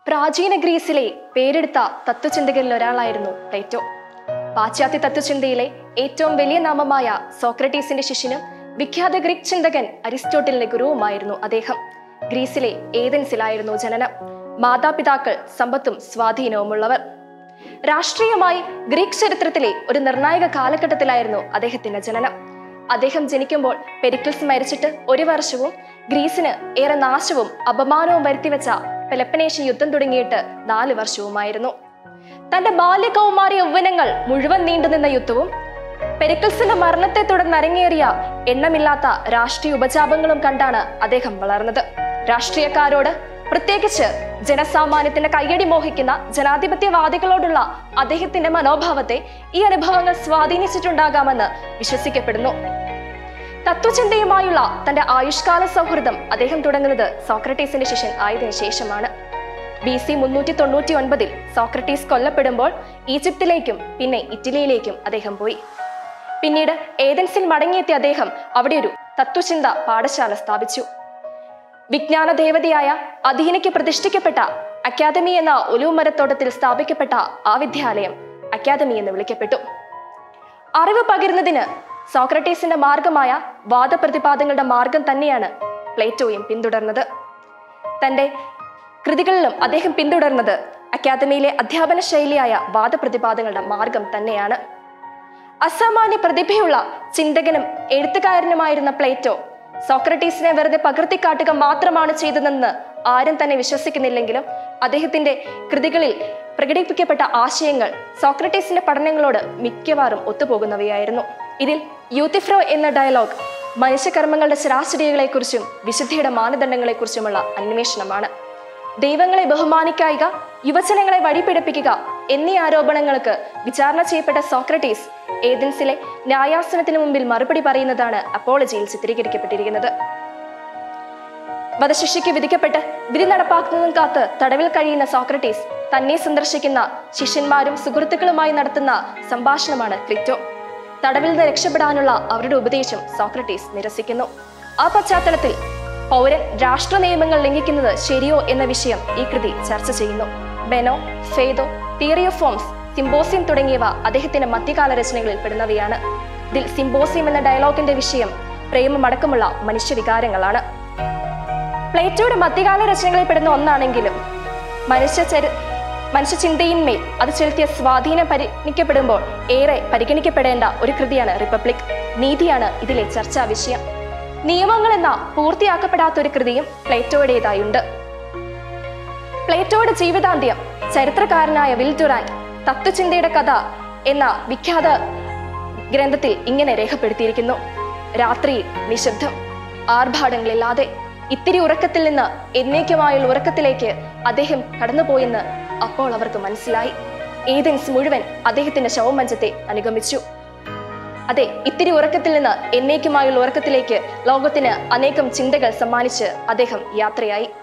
പ്രാചീന ഗ്രീസിലെ പേരെടുത്ത തത്വചിന്തകരിൽ ഒരാളായിരുന്നു പ്ലേറ്റോ പാശ്ചാത്യ തത്വചിന്തയിലെ ഏറ്റവും വലിയ നാമമായ സോക്രട്ടീസിന്റെ ശിഷ്യനും വിഖ്യാത ഗ്രീക്ക് ചിന്തകൻ അരിസ്റ്റോട്ടലിന്റെ ഗുരുവുമായിരുന്നു അദ്ദേഹം ഗ്രീസിലെ ഏതൻസിലായിരുന്നു ജനനം മാതാപിതാക്കൾ സമ്പത്തും സ്വാധീനവുമുള്ളവർ രാഷ്ട്രീയമായി ഗ്രീക്ക് ചരിത്രത്തിലെ ഒരു നിർണായക കാലഘട്ടത്തിലായിരുന്നു അദ്ദേഹത്തിന്റെ ജനനം അദ്ദേഹം ജനിക്കുമ്പോൾ പെരിക്കിൾസ് മരിച്ചിട്ട് ഒരു വർഷവും ഗ്രീസിന് ഏറെ നാശവും അപമാനവും വരുത്തിവെച്ച പെലപ്പനേഷ്യൻ യുദ്ധം തുടങ്ങിയിട്ട് നാല് വർഷവുമായിരുന്നു തന്റെ ബാല്യകൗമാര യൗവനങ്ങൾ മുഴുവൻ നീണ്ടുനിന്ന യുദ്ധവും പെരിക്കിൾസിന്റെ മരണത്തെ തുടർന്ന് അരങ്ങേറിയ എണ്ണമില്ലാത്ത രാഷ്ട്രീയ ഉപജാപങ്ങളും കണ്ടാണ് അദ്ദേഹം വളർന്നത് രാഷ്ട്രീയക്കാരോട് പ്രത്യേകിച്ച് ജനസാമാന്യത്തിന്റെ കയ്യടി മോഹിക്കുന്ന ജനാധിപത്യവാദികളോടുള്ള അദ്ദേഹത്തിന്റെ മനോഭാവത്തെ ഈ അനുഭവങ്ങൾ സ്വാധീനിച്ചിട്ടുണ്ടാകാമെന്ന് വിശ്വസിക്കപ്പെടുന്നു തത്വചിന്തയുമായുള്ള തന്റെ ആയുഷ്കാല സൗഹൃദം അദ്ദേഹം തുടങ്ങുന്നത് സോക്രട്ടീസിന്റെ ശിഷ്യൻ ആയതിനു ശേഷമാണ് ബി സി മുന്നൂറ്റി തൊണ്ണൂറ്റി ഒൻപതിൽ സോക്രട്ടീസ് കൊല്ലപ്പെടുമ്പോൾ ഈജിപ്തിലേക്കും പിന്നെ ഇറ്റലിയിലേക്കും അദ്ദേഹം പോയി പിന്നീട് ഏതൻസിൽ മടങ്ങിയെത്തിയ അദ്ദേഹം അവിടെ ഒരു തത്വചിന്ത പാഠശാല സ്ഥാപിച്ചു വിജ്ഞാന ദേവതയായ അധീനയ്ക്ക് പ്രതിഷ്ഠിക്കപ്പെട്ട അക്കാദമി എന്ന ഒലുമരത്തോട്ടത്തിൽ സ്ഥാപിക്കപ്പെട്ട ആ വിദ്യാലയം അക്കാദമി എന്ന് വിളിക്കപ്പെട്ടു അറിവ് പകരുന്നതിന് സോക്രട്ടീസിന്റെ മാർഗമായ വാദപ്രതിപാദങ്ങളുടെ മാർഗം തന്നെയാണ് പ്ലേറ്റോയും പിന്തുടർന്നത് തന്റെ കൃതികളിലും അദ്ദേഹം പിന്തുടർന്നത് അക്കാദമിയിലെ അധ്യാപന ശൈലിയായ വാദപ്രതിപാദങ്ങളുടെ മാർഗം തന്നെയാണ് അസാമാന്യ പ്രതിഭയുള്ള ചിന്തകനും എഴുത്തുകാരനുമായിരുന്ന പ്ലേറ്റോ സോക്രട്ടീസിനെ വെറുതെ പകർത്തിക്കാട്ടുക മാത്രമാണ് ചെയ്തതെന്ന് ആരും തന്നെ വിശ്വസിക്കുന്നില്ലെങ്കിലും അദ്ദേഹത്തിന്റെ കൃതികളിൽ പ്രകടിപ്പിക്കപ്പെട്ട ആശയങ്ങൾ സോക്രട്ടീസിന്റെ പഠനങ്ങളോട് മിക്കവാറും ഒത്തുപോകുന്നവയായിരുന്നു ഇതിൽ യൂത്തിഫ്രോ എന്ന ഡയലോഗ് മനുഷ്യകർമ്മങ്ങളുടെ ശരാശരികളെക്കുറിച്ചും വിശുദ്ധിയുടെ മാനദണ്ഡങ്ങളെക്കുറിച്ചുമുള്ള അന്വേഷണമാണ് ദൈവങ്ങളെ ബഹുമാനിക്കായിക യുവജനങ്ങളെ വഴിപിടിപ്പിക്കുക എന്നീ ആരോപണങ്ങൾക്ക് വിചാരണ ചെയ്യപ്പെട്ട സോക്രട്ടീസ് ഏതൻസിലെ ന്യായാസനത്തിന് മുമ്പിൽ മറുപടി പറയുന്നതാണ് അപ്പോളജിയിൽ ചിത്രീകരിക്കപ്പെട്ടിരിക്കുന്നത് വധശിക്ഷയ്ക്ക് വിധിക്കപ്പെട്ട് വിധി നടപ്പാക്കുന്നതും കാത്ത് തടവിൽ കഴിയുന്ന സോക്രട്ടീസ് തന്നെ സന്ദർശിക്കുന്ന ശിഷ്യന്മാരും സുഹൃത്തുക്കളുമായി നടത്തുന്ന സംഭാഷണമാണ് ക്രിറ്റോ തടവിൽ നിന്ന് രക്ഷപ്പെടാനുള്ള അവരുടെ ഉപദേശം സോക്രട്ടീസ് നിരസിക്കുന്നു ആ പശ്ചാത്തലത്തിൽ പൗരൻ രാഷ്ട്ര നിയമങ്ങൾ ലംഘിക്കുന്നത് ശരിയോ എന്ന വിഷയം ഈ കൃതി ചർച്ച ചെയ്യുന്നു Meno Phaedo theory of forms symposium തുടങ്ങിയവ അദ്ദേഹത്തിന്റെ മധ്യകാല രചനകളിൽ പെടുന്നവയാണ് ഇതിൽ സിംബോസിയം എന്ന ഡയലോഗിന്റെ വിഷയം പ്രേമമടക്കമുള്ള മനുഷ്യവികാരങ്ങളാണ് പ്ലേറ്റോയുടെ മധ്യകാല രചനകളിൽ പെടുന്ന ഒന്നാണെങ്കിലും മനുഷ്യ ചരി മനുഷ്യ ചിന്തയിന്മേൽ അത് ചെലുത്തിയ സ്വാധീനം പരിഗണിക്കപ്പെടുമ്പോൾ ഏറെ പരിഗണിക്കപ്പെടേണ്ട ഒരു കൃതിയാണ് റിപ്പബ്ലിക് നീതിയാണ് ഇതിലെ ചർച്ചാ വിഷയം നിയമങ്ങൾ എന്ന പൂർത്തിയാക്കപ്പെടാത്ത ഒരു കൃതിയും പ്ലേറ്റോയുടേതായുണ്ട് പ്ലേറ്റോയുടെ ജീവിതാന്ത്യം ചരിത്രകാരനായ വിൽ ഡുറാന്റ് തത്വചിന്തയുടെ കഥ എന്ന വിഖ്യാത ഗ്രന്ഥത്തിൽ ഇങ്ങനെ രേഖപ്പെടുത്തിയിരിക്കുന്നു രാത്രിയിൽ നിശബ്ദം ആർഭാടങ്ങളില്ലാതെ ഇത്തിരി ഉറക്കത്തിൽ നിന്ന് എന്നേക്കുമായുള്ള ഉറക്കത്തിലേക്ക് അദ്ദേഹം കടന്നുപോയെന്ന് അപ്പോൾ അവർക്ക് മനസ്സിലായി ഏതൻസ് മുഴുവൻ അദ്ദേഹത്തിന്റെ ശവമഞ്ചത്തെ അനുഗമിച്ചു അതെ ഇത്തിരി ഉറക്കത്തിൽ നിന്ന് എന്നേക്കുമായുള്ള ഉറക്കത്തിലേക്ക് ലോകത്തിന് അനേകം ചിന്തകൾ സമ്മാനിച്ച് അദ്ദേഹം യാത്രയായി